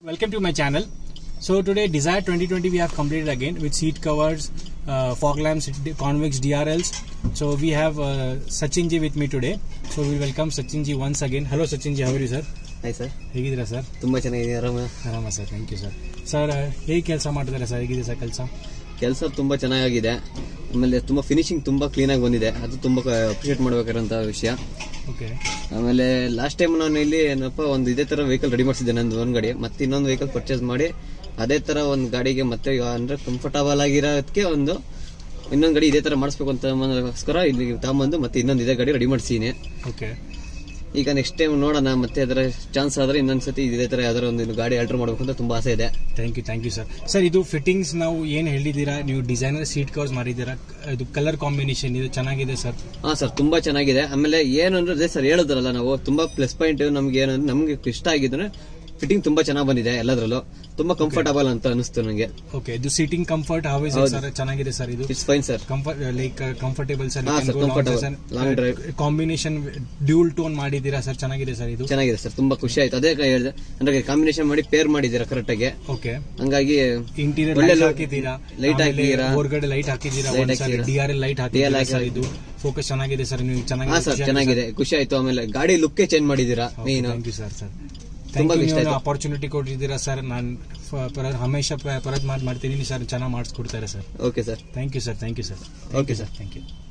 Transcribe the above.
Welcome to my channel. So today Desire 2020 we have completed again with seat covers, uh, fog lamps, d- convex DRLs. So we have uh, Sachin ji with me today. So we welcome Sachin ji once again. Hello Sachin ji, how are you sir? Hi sir ಹೇಗಿದ್ದೀರಾ sir ತುಂಬ ಚೆನ್ನಾಗಿದೆ ಆರಾಮ ಆರಾಮ sir thank you sir sir ಹೇಗೆ ಕೆಲಸ ಮಾಡ್ತಿದ್ದಾರೆ sir ಹೇಗಿದೆ sir ಕೆಲಸ ಕೆಲಸ ತುಂಬ ಚೆನ್ನಾಗಿದೆ ಆಮೇಲೆ ತುಂಬ ಫಿನಿಶಿಂಗ್ ತುಂಬ ಕ್ಲೀನಾಗಿ ಬಂದಿದೆ ಅದು ತುಂಬ ಅಪ್ರಿಷಿಯೇಟ್ ಮಾಡ್ಬೇಕಾದಂಥ ವಿಷಯ ಓಕೆ ಆಮೇಲೆ ಲಾಸ್ಟ್ ಟೈಮ್ ನಾನು ಇಲ್ಲಿ ಏನಪ್ಪ ಒಂದು ಇದೇ ಥರ ವೆಹಿಕಲ್ ರೆಡಿ ಮಾಡಿಸಿದ್ದೆ ನಂದು ಒಂದು ಗಾಡಿ ಮತ್ತೆ ಇನ್ನೊಂದು ವೆಹಿಕಲ್ ಪರ್ಚೇಸ್ ಮಾಡಿ ಅದೇ ಥರ ಒಂದು ಗಾಡಿಗೆ ಮತ್ತೆ ಅಂದರೆ ಕಂಫರ್ಟಬಲ್ ಆಗಿರೋದಕ್ಕೆ ಒಂದು ಇನ್ನೊಂದು ಗಾಡಿ ಇದೇ ಥರ ಮಾಡಿಸ್ಬೇಕು ಅಂತ ಅನ್ನೋದಕ್ಕೋಸ್ಕರ ಇಲ್ಲಿ ತಗೊಂಬಂದು ಮತ್ತೆ ಇನ್ನೊಂದು ಇದೇ ಗಾಡಿ ರೆಡಿ ಮಾಡಿಸಿದ್ದೀನಿ ಓಕೆ ಈಗ ನೆಕ್ಸ್ಟ್ ಟೈಮ್ ನೋಡೋಣ ಮತ್ತೆ ಅದರ ಚಾನ್ಸ್ ಆದರೆ ಇನ್ನೊಂದು ಸತಿ ಇದೇ ಥರ ಯಾವ್ದಾರ ಒಂದು ಗಾಡಿ ಆಲ್ಟರ್ ಮಾಡಬೇಕು ಅಂತ ತುಂಬ ಆಸೆ ಇದೆ thank you thank you sir sir ಇದು ಫಿಟ್ಟಿಂಗ್ಸ್ ನಾವು ಏನು ಹೇಳಿದ್ದೀರಾ ನೀವು ಡಿಸೈನರ್ ಸೀಟ್ ಕವರ್ಸ್ ಮಾಡಿದ್ದೀರಾ ಇದು ಕಲರ್ ಕಾಂಬಿನೇಷನ್ ಇದು ಚೆನ್ನಾಗಿದೆ ಸರ್ ಹಾ ಸರ್ ತುಂಬಾ ಚೆನ್ನಾಗಿದೆ ಆಮೇಲೆ ಏನು ಅಂದ್ರೆ ಅದೇ ಸರ್ ಹೇಳಿದ್ರಲ್ಲ ನಾವು ತುಂಬಾ ಪ್ಲಸ್ ಪಾಯಿಂಟ್ ನಮ್ಗೆ ಏನು ಅಂದ್ರೆ ನಮ್ಗೆ ಇಷ್ಟ ಆಗಿದ್ರೆ ಫಿಟ್ಟಿಂಗ್ ತುಂಬಾ ಚೆನ್ನಾಗಿ ಬಂದಿದೆ ಎಲ್ಲದರಲ್ಲೂ ತುಂಬಾ ಕಂಫರ್ಟಬಲ್ ಅಂತ ಅನಿಸ್ತು ನನಗೆ ಓಕೆ ಇದು seating comfort how is sir ಚೆನ್ನಾಗಿದೆ ಸರ್ ಇದು it's fine sir comfort like comfortable sir ಹಾ, sir, comfortable. Long drive. Combination dual tone ಮಾಡಿದ್ದೀರಾ ಸರ್ ಚೆನ್ನಾಗಿದೆ ಸರ್ ಇದು ಚೆನ್ನಾಗಿದೆ ಸರ್ ತುಂಬಾ ಖುಷಿ ಆಯ್ತು ಅದೇ ಹೇಳಿದೆ ಅಂದ್ರೆ ಕಾಂಬಿನೇಷನ್ ಮಾಡಿ ಪೇರ್ ಮಾಡಿದ್ದೀರಾ ಕರೆಕ್ಟ್ ಆಗಿ ಓಕೆ ಹಂಗಾಗಿ ಇಂಟೀರಿಯರ್ ಒಳ್ಳೆ ಲೈಟ್ look. ಹಾಕಿದ್ದೀರಾ Light ಆಮೇಲೆ ಹಾಕಿದ್ದೀರಾ. ಹೊರಗಡೆ ಲೈಟ್ ಹಾಕಿದ್ದೀರಾ Light ಹಾಕಿದ್ದೀರಾ. D R L light DRL ಹಾಕಿದ್ದೀರಾ ಸರ್ ಹಾಕಿದ್ದೀರಾ. ಇದು ಫೋಕಸ್ ಚೆನ್ನಾಗಿದೆ ಸರ್ ನೀವು ಹಾ ಚೆನ್ನಾಗಿದೆ ಸರ್ ಚೆನ್ನಾಗಿದೆ ಖುಷಿ ಆಯ್ತು ಆಮೇಲೆ ಗಾಡಿ ಲುಕ್ಕೇ ಚೇಂಜ್ ಮಾಡಿದ್ದೀರಾ ಮೇನ್ ಥ್ಯಾಂಕ್ ಯು ಸರ್ ಸರ್ ತುಂಬಾ ಥ್ಯಾಂಕ್ ಇಷ್ಟ ಯು ಆಯ್ತು. ಅಪರ್ಚುನಿಟಿ ಕೊಟ್ಟಿದ್ದೀರಾ ಸರ್ ನಾನು ಹಮೇಶ ಪರದ್ ಮಾತು ಮಾಡ್ತೀನಿ ಸರ್ ಚೆನ್ನಾಗಿ ಮಾಡಿಸ್ಕೊಡ್ತಾರೆ sir okay sir thank you sir thank you sir Okay, sir thank you